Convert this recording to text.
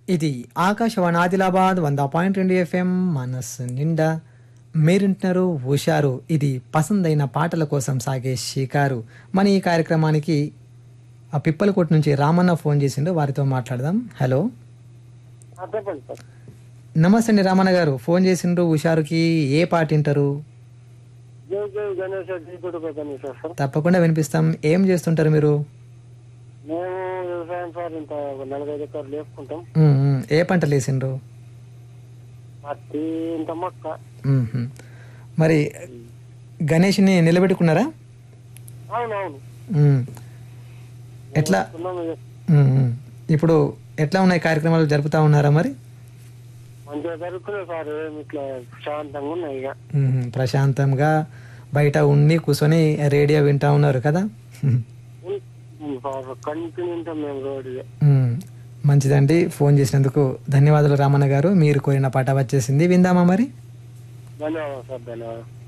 ఇది ఆకాశవాణి ఆదిలాబాద్ వంద పాయింట్ రెండు ఎఫ్ఎం మనస్సు నిండా మీరింటున్నారు హుషారు ఇది పసందైన పాటల కోసం సాగే షికారు మన ఈ కార్యక్రమానికి ఆ పిప్పలకోట నుంచి రామన్న ఫోన్ చేసిండు వారితో మాట్లాడదాం హలో ఆ, చెప్పండి సార్ నమస్తే అండి రామన్న గారు ఫోన్ చేసిండ్రు హుషారుకి ఏ పాట వింటారు జై జై గణేష్ జై కొడుకు గణేష్ సార్ తప్పకుండా వినిపిస్తాం ఏం చేస్తుంటారు మీరు మేము వ్యవసాయం సార్ ఇంత ఒక నలభై ఎకరాలు లేపుకుంటాం ఉమ్, ఉమ్. ఏ పంటలు వేసిండ్రు పత్తి ఇంత మొక్క ఉమ్మ్. మరి గణేష్ని నిలబెట్టుకున్నారా అవునవును ఉమ్. ఎట్లా ఉన్నాము ఇక. ఉమ్, ఉమ్. ఇప్పుడు ఎట్లా ఉన్నాయి కార్యక్రమాలు జరుపుతా ఉన్నారా మరి మంచిగా జరుగుతున్నాయి సార్ ఏమి ఇట్లా శాంతంగా ఉన్నాయి ఇక ఉమ్, ప్రశాంతంగా బయట ఉండి కూర్చొని రేడియో వింటా ఉన్నారు కదా ఉమ్, ఉం, సార్ కంటిన్యూ ఉంటాం మేము రోడ్ ఇక ఉమ్. మంచిదండి ఫోన్ చేసినందుకు ధన్యవాదాలు రామన్న గారు మీరు కోరిన పాట వచ్చేసింది విందామా మరి ధన్యవాదాలు సార్ ధన్యవాదాలు